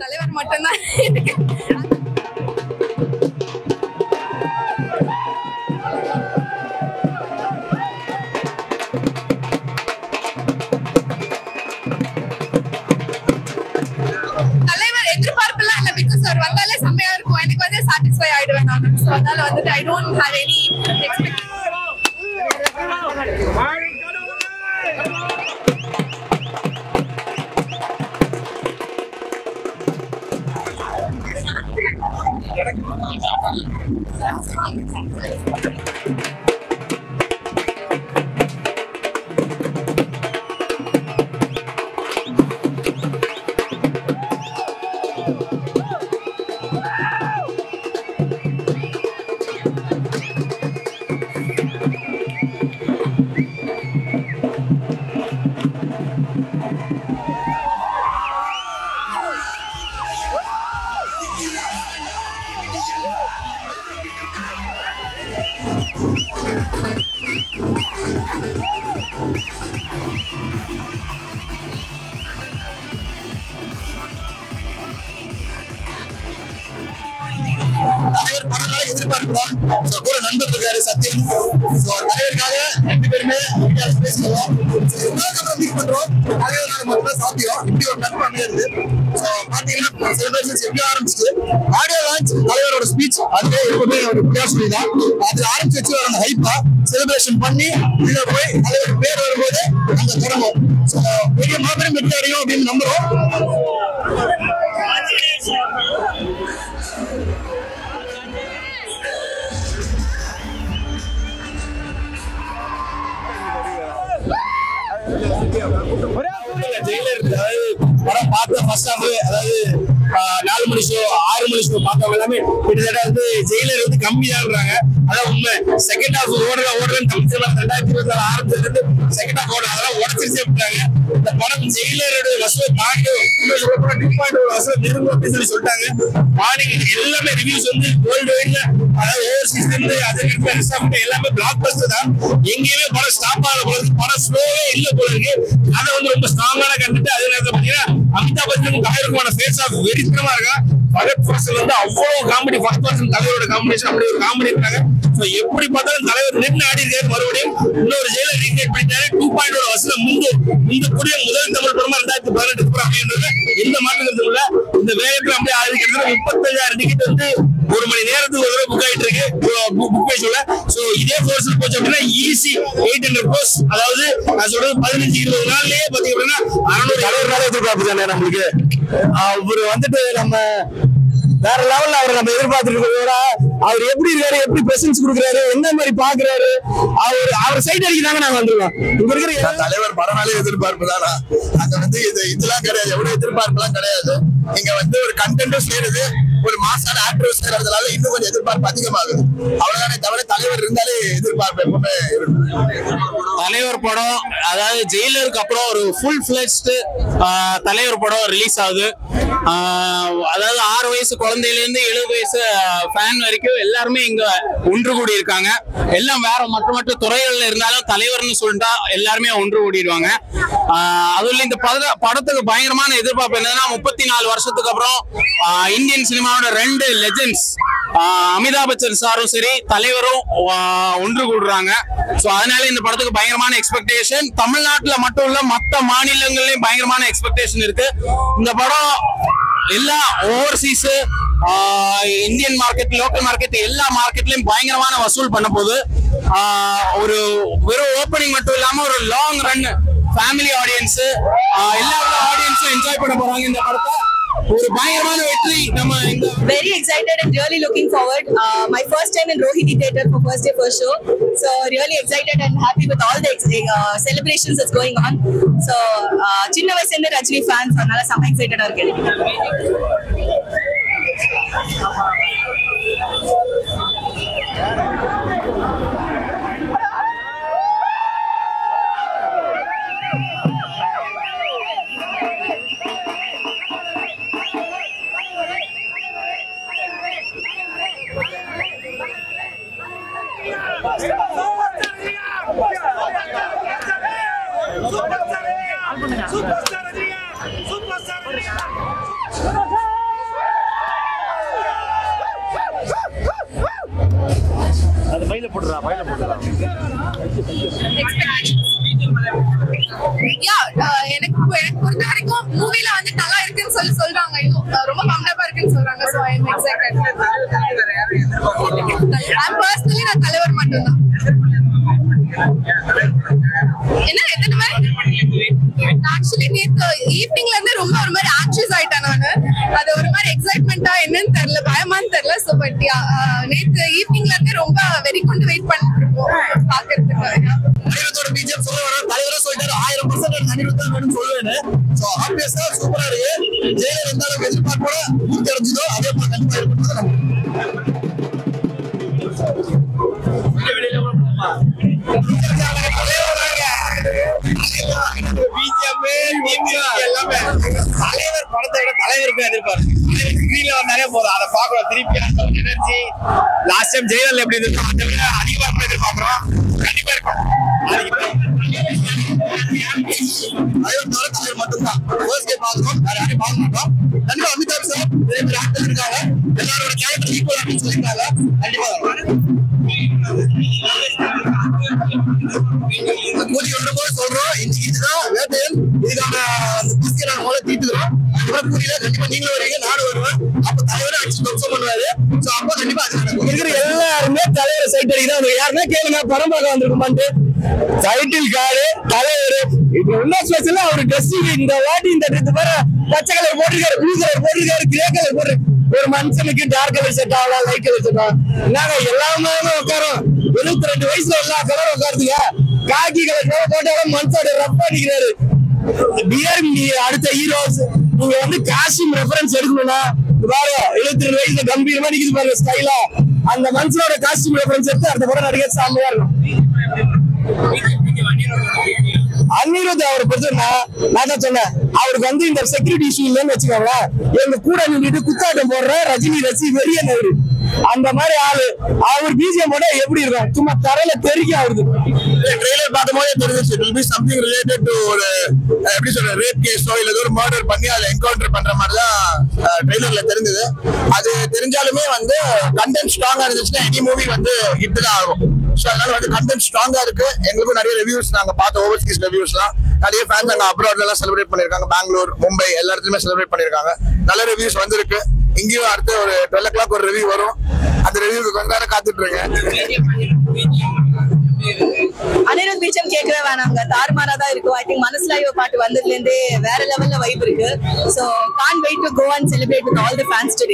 தலைவர் மட்டும்தான் இருக்கு தலைவர் எதிர்பார்ப்புலாம் இல்ல பிகாஸ் அவர் வந்தாலே செம்மையா இருக்கும் எனக்கு வந்து சாட்டிஸ்ஃபை ஆயிடுவேன் நான் ஸோ அதனால வந்துட்டு I don't have any expect தலைவர் படம்னால எதிர்பார்க்கலாம் So, கூட நண்பர் இருக்காரு சத்யன் So, தலைவருக்காக ரெண்டு பேருமே இந்தியாவில் பேசுகிறோம் இன்னொரு மீட் பண்றோம் தலைவராக மட்டும் சாத்தியம் இப்படி ஒரு நட்பு அமையாது ஸோ பாத்தீங்கன்னா செலிப்ரேஷன்ஸ் எப்படி ஆரம்பிச்சு ஆடியோ லான்ச் தலைவரோட ஸ்பீச் அதுவே எப்பவுமே ஒரு பிளேயர் சொல்லி தான் அது ஆரம்பிச்சு வச்சு வர அந்த ஹைப்பா செலிப்ரேஷன் பண்ணி உள்ள போய் தலைவர் பேர் வரும்போது அங்க தொடங்கும் ஸோ பெரிய மாபெரும் வெற்றி அடையும் அப்படின்னு நம்புறோம் ஜெயிலர் அதாவது படம் பார்த்த ஃபர்ஸ்ட் ஹாஃப் அதாவது ஆஹ், நாலு மணி ஷோ ஆறு மணி ஷோ பார்த்தவங்க எல்லாமே கிட்டத்தட்ட வந்து ஜெயிலர் வந்து கம்மி தான்றாங்க அதான் உண்மை செகண்ட் ஹாஃப் ஓடுற ஓடுறேன்னு தமிழ் ரெண்டாயிரத்தி இருபத்தி நாலு ஆரம்பத்துல இருந்து செகண்ட் ஹாஃப் ஓடுற அதெல்லாம் உடச்சிருச்சே விட்டாங்க இந்த படம் ஜெயிலரோட வசூலை தாண்டி இன்னும் சொல்ல போனா டூ பாயிண்ட் ஒரு வசூலை நெருங்கும் அப்படின்னு சொல்லி சொல்லிட்டாங்க மார்னிங் எல்லாமே ரிவ்யூஸ் வந்து வேர்ல்டு வைட்ல அதாவது ஓவர்சீஸ்ல இருந்து அதே ரெஸ்டாரண்ட் எல்லாமே பிளாக் பஸ்டர் தான் எங்கேயுமே படம் ஸ்டாப் ஆகல போல இருக்கு படம் ஸ்லோவே இல்ல போல இருக்கு அதை வந்து ரொம்ப ஸ்ட்ராங்கான கண்டுட்டு அதே நேரத்தில் பாத்தீங்கன்னா அமிதாப் பச்சன் காயருக்குமான ஃபேஸ் ஆஃப் வெறித்தனமா இருக்கா பகத் ஃபாசில் வந்து அவ்வளவு காமெடி ஃபர்ஸ்ட் பர்சன் தலைவரோட காம்பினேஷன் அப்படி ஒரு காமெடி இருக்காங்க ஸோ எப்படி பார்த்தாலும் தலைவர் நின்று ஆடி இருக்காரு மறுபடியும் இன்னொரு ஜெயில ரீக்ரியேட் பண்ணிட்டாரு டூ பாயிண்ட் ஒரு வருஷத்துல முந்து முந்தக்கூடிய முதல் தமிழ் படமா ரெண்டாயிரத்தி பதினெட்டு படம் அப்படின்றது எந்த மாற்றங்களும் இல்ல இந்த வேகத்துல அப்படியே ஆடி கிட்டத்தட்ட முப்பத்தஞ்சாயிரம் டிக்கெட் வந்து ஒரு மணி நேரத்துக்கு ஒரு தடவை புக் ஆயிட்டு இருக்கு புக் பேஜ்ல சோ இதே ஃபோர்ஸ்ல போச்சு அப்படின்னா ஈஸி எயிட் ஹண்ட்ரட் கோர்ஸ் அதாவது நான் சொல்றது பதினஞ்சு இருபது நாள்லயே பாத்தீங்க அப்படின்னா அறுநூறு தலைவர் நாளே எதிர்பார்ப்பு தானே நம்மளுக்கு அவர் வந்துட்டு நம்ம வேற லெவல்ல அவர் நம்ம எதிர்பார்த்துட்டு இருக்கிறத விட அவர் எப்படி இருக்காரு எப்படி பிரசன்ஸ் கொடுக்குறாரு என்ன மாதிரி பாக்குறாரு அவர் அவர் சைட் அடிக்கிறாங்க நாங்க வந்துருக்கோம் இங்க இருக்கிற தலைவர் படம்னாலே எதிர்பார்ப்பு தானா அது வந்து இது இதெல்லாம் கிடையாது எவ்வளவு எதிர்பார்ப்புலாம் கிடையாது இங்க வந்து ஒரு கண்டென்ட்டும் சேருது ஒரு மாசான ஆக்டரும் சேர்றதுனால இன்னும் கொஞ்சம் எதிர்பார்ப்பு அதிகமாகுது அவ்வளவுதானே தவிர தலைவர் இருந்தாலே எதிர்பார்ப்பு எப்பவுமே தலைவர் படம் அதாவது ஜெயிலருக்கு அப்புறம் ஒரு ஃபுல் ஃபிளெஸ்டு தலைவர் படம் ரிலீஸ் ஆகுது ஆஹ் அதாவது ஆறு வயசு குழந்தையில இருந்து எழுபது வயசு ஃபேன் வரைக்கும் எல்லாருமே இங்க ஒன்று கூடி இருக்காங்க எல்லாம் வேற மற்ற மற்ற துறைகள்ல இருந்தாலும் தலைவர்னு சொல்லிட்டா எல்லாருமே ஒன்று கூடிடுவாங்க ஆஹ் அதுல இந்த பட- படத்துக்கு பயங்கரமான எதிர்பார்ப்பு என்னன்னா முப்பத்தி நாலு வருஷத்துக்கு அப்புறம் ஆஹ் இந்தியன் சினிமாவோட ரெண்டு லெஜெண்ட்ஸ் அமிதாப் பச்சன் சாரும் சரி தலைவரும் ஆஹ் ஒன்று கூடுறாங்க சோ அதனால இந்த படத்துக்கு பயங்கரமான எக்ஸ்பெக்டேஷன் தமிழ்நாட்டுல மட்டும் இல்ல மத்த மாநிலங்கள்லயும் பயங்கரமான எக்ஸ்பெக்டேஷன் இருக்கு இந்த படம் எல்லா overseas Indian market local market எல்லா மார்க்கெட்லயும் பயங்கரமான வசூல் பண்ண போகுது ஆஹ் ஒரு வெறும் ஓப்பனிங் மட்டும் இல்லாம ஒரு லாங் ரன் ஃபேமிலி ஆடியன்ஸ் எல்லா ஆடியன்ஸும் என்ஜாய் பண்ண போறாங்க இந்த படத்தை ஒரு பயங்கரமான வெற்றி நம்ம இந்த very excited and really looking forward. Uh, my first time in Rohini Theatre for first day first show. So really excited and happy with all the ex- uh, celebrations that's going on. So uh, சின்ன வயசுல இருந்து Rajini fans அதனால செம்ம எக்ஸைட்டடா இருக்கேன் super star Rajinikanth super star Rajinikanth excited I'm personally நான் தலைவர் மட்டும்தான் என்ன எத்தனை மாதிரி ஆக்சுவலி நேத்து ஈவினிங்ல இருந்து ரொம்ப ஒரு மாதிரி ஆக்சியஸ் ஆயிட்டேன் நானு அது ஒரு மாதிரி எக்ஸைட்மெண்டா என்னன்னு தெரியல பயமான்னு தெரியல சோ பட் நேத்து ஈவினிங்ல இருந்து ரொம்ப வெறி கொண்டு வெயிட் பண்ணிட்டு இருக்கோம் பாக்குறதுக்கு அனிருத்தோட பிஜிஎம் சொல்ல வர தலைவரே சொல்லிட்டாரு ஆயிரம் பர்சன்ட் அனிருத் தான் வேணும்னு சொல்லுவேன்னு சோ ஆப்வியஸா சூப்பரா இருக்கு ஜெயிலர் எந்த அளவுக்கு எதிர்பார்ப்போட பூர்த்தி அடைஞ்சதோ அதே போல கண்டிப்பா இருக்கும் நம்ம தலைவர் படத்தை விட தலைவருக்கு எதிர்பார்ப்பு ஸ்கிரீன்ல வந்தாலே போதும் அதை பார்க்கணும் திருப்பி அந்த எனர்ஜி லாஸ்ட் டைம் ஜெயலலிதா எப்படி இருக்கும் அதை விட அதிகமாக எதிர்பார்க்கிறோம் கண்டிப்பா இருக்கும் தலைவர் தவிர தலைவர் மட்டும்தான் ஃபர்ஸ்ட் டே பார்க்கணும் வேற யாரையும் பார்க்க மாட்டோம் கண்டிப்பா அமிதாப் சார் நிறைய பேர் ஆக்டர் இருக்காங்க எல்லாரோட கேரக்டர் ஈக்குவல் அப்படின்னு சொல்லியிருக்காங்க கண்டிப்பா கூட்டி ஒன்று போது சொல்றோம் இன்னைக்கு இதுதான் வேட்டையன் இதுக்கான அந்த குஸ்தியை நாங்க முதல்ல தீட்டுக்கிறோம் அப்புறம் கூட்டியில கண்டிப்பா நீங்களும் வருவீங்க நானும் வருவேன் அப்ப தலைவரை அடிச்சு தம்சம் பண்ணுவாரு சோ அப்ப கண்டிப்பா அது நடக்கும் இருக்கிற எல்லாருமே தலைவர் சைட் அடிக்குதான் யாருன்னா கேளுங்க படம் பார்க்க வந்திருக்குமான்ட்டு டைட்டில் கார்டு தலைவர் இப்ப என்ன ஸ்பெஷல் அவர் ட்ரெஸ்ஸிங் இந்த வாட்டி இந்த இது வர பச்சை கலர் போட்டிருக்காரு ப்ளூ கலர் போட்டிருக்காரு கிரே கலர் போட்டு ஒரு மனுஷனுக்கு டார்க் கலர் செட் ஆகலாம் லைட் கலர் செட் ஆகும் நாங்க எல்லாமே உட்காரோம் எழுபத்தி ரெண்டு வயசுல எல்லா கலரும் உட்காருதுங்க காக்கி கலர் போட்டாலும் மனுஷோட ரப்பா நிக்கிறாரு டிஆர் நீ அடுத்த ஹீரோஸ் நீங்க வந்து காஸ்டியூம் ரெஃபரன்ஸ் எடுக்கணும்னா பாரு எழுபத்தி ரெண்டு வயசுல கம்பீரமா நிக்குது பாருங்க ஸ்டைலா அந்த மனுஷனோட காஸ்டியூம் ரெஃபரன்ஸ் எடுத்து அடுத்த படம் நடிக்க சாமையா இருக்கும் அன்னிருத் அவரை பொறுத்த நான் நான் தான் சொன்னேன் அவருக்கு வந்து இந்த செக்யூரிட்டி இஷ்யூ இல்லைன்னு வச்சுக்கோங்களேன் எங்க கூட நின்றுட்டு குத்தாட்டம் போடுற ரஜினி ரசி வெறியன் அவரு அந்த மாதிரி ஆளு அவர் பிஜிஎம் போட எப்படி இருக்கும் சும்மா தரையில தெறிக்க ஆகுது ட்ரெய்லர் பார்க்கும்போதே தெரிஞ்சிச்சு it be something related to ஒரு அஹ், எப்படி சொல்ற ரேப் கேஸோ இல்ல ஏதோ ஒரு மர்டர் பண்ணி அதை என்கவுண்டர் பண்ற மாதிரி தான் ட்ரெய்லர்ல தெரிஞ்சது அது தெரிஞ்சாலுமே வந்து கண்டென்ட் ஸ்ட்ராங்கா இருந்துச்சுன்னா எனி மூவி வந்து ஹிட் தான் ஆகும் ஸோ அதனால வந்து கண்டென்ட் ஸ்ட்ராங்கா இருக்கு எங்களுக்கும் நிறைய ரிவ்யூஸ் நாங்க பார்த்த ஓவர்சீஸ் ரிவ்யூஸ்லாம் நிறைய ஃபேன்ஸ் அங்க அப்ராட்ல எல்லாம் செலிப்ரேட் பண்ணிருக்காங்க பெங்களூர் மும்பை எல்லா இடத்துலயுமே செலிப்ரேட் பண்ணிருக்காங்க நல்ல ரிவ்யூஸ் வந்திருக்கு இங்கேயும் அடுத்து ஒரு டுவெல் ஓ கிளாக் ஒரு ரிவ்யூ வரும் அந்த ரிவ்யூக்கு கொஞ்ச நேரம் காத்துட்டு இருக்கேன் அனிருத் பீச்சம் கேட்கவே வேணாங்க தாறுமாறா தான் இருக்கும் ஐ திங்க் மனசுல இவ பாட்டு வந்ததுல இருந்தே வேற லெவல்ல வைப் இருக்கு so can't wait to go and celebrate with all the fans today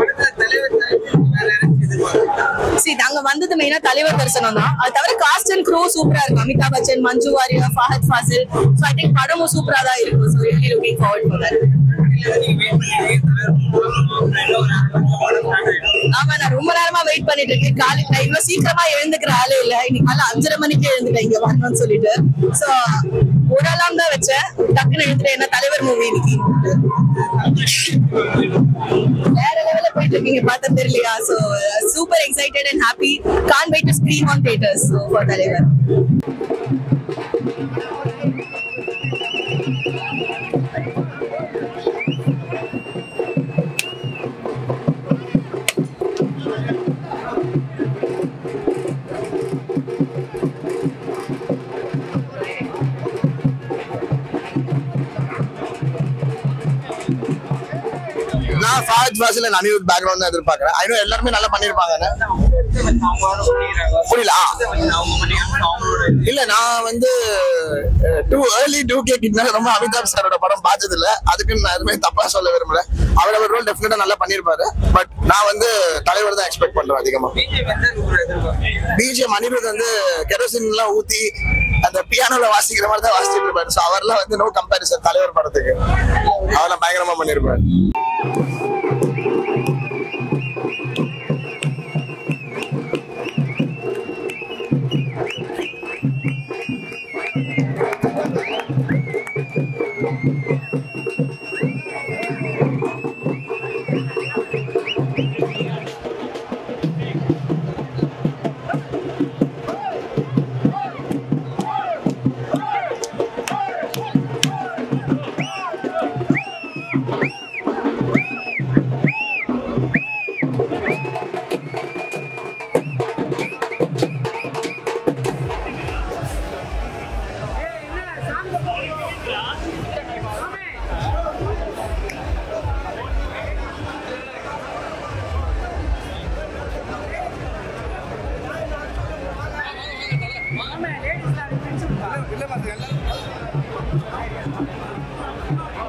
see நாங்க வந்தது மெயினா தலைவர் தரிசனம் தான் அது தவிர காஸ்ட் அண்ட் க்ரூ சூப்பரா இருக்கும் Amitabh Bachchan Manju Warrier Fahadh Faasil so I think படமும் சூப்பரா தான் இருக்கும் so really looking forward for that ஆமா நான் ரொம்ப நேரமா வெயிட் பண்ணிட்டு இருக்கேன் காலை நான் இவ்வளவு சீக்கிரமா எழுந்துக்கிற ஆளே இல்ல இன்னைக்கு காலை அஞ்சரை மணிக்கு எழுந்துட்டேன் இங்க வரணும்னு சொல்லிட்டு சோ ஒரு அலாம் தான் வச்சேன் டக்குன்னு எழுந்துட்டேன் என்ன தலைவர் மூவி இன்னைக்கு வேற லெவல்ல போயிட்டு இருக்கீங்க பார்த்தா தெரியலையா so super excited and happy can't wait to screen on theatres for Thalaivar நான் ஃபாத் ஃபாசில் நான் அனிருத் பேக்ரவுண்ட் தான் எதிர்பார்க்கறேன் ஐநோ எல்லாருமே நல்லா பண்ணிருப்பாங்க புரியல ஆ. இல்ல நான் வந்து டூ ஏர்லி டூ கே கிட்னால ரொம்ப அமிதாப் சாரோட படம் பார்த்தது இல்ல அதுக்கு நான் எதுவுமே தப்பா சொல்ல விரும்பல அவரோட ரோல் டெஃபினட்டா நல்லா பண்ணிருப்பாரு பட் நான் வந்து தலைவர் தான் எக்ஸ்பெக்ட் பண்றேன் அதிகமா பிஜிஎம் அனிருத் வந்து கெரோசின் எல்லாம் ஊத்தி அந்த பியானோல வாசிக்கிற மாதிரி தான் வாசிச்சுட்டு இருப்பாரு ஸோ அவர்லாம் வந்து நோ கம்பேரிசன் தலைவர் படத்துக்கு அவரெல்லாம் பயங்கரமா பண்ணிருப்பாரு இல்ல பாத்து எல்லாரும்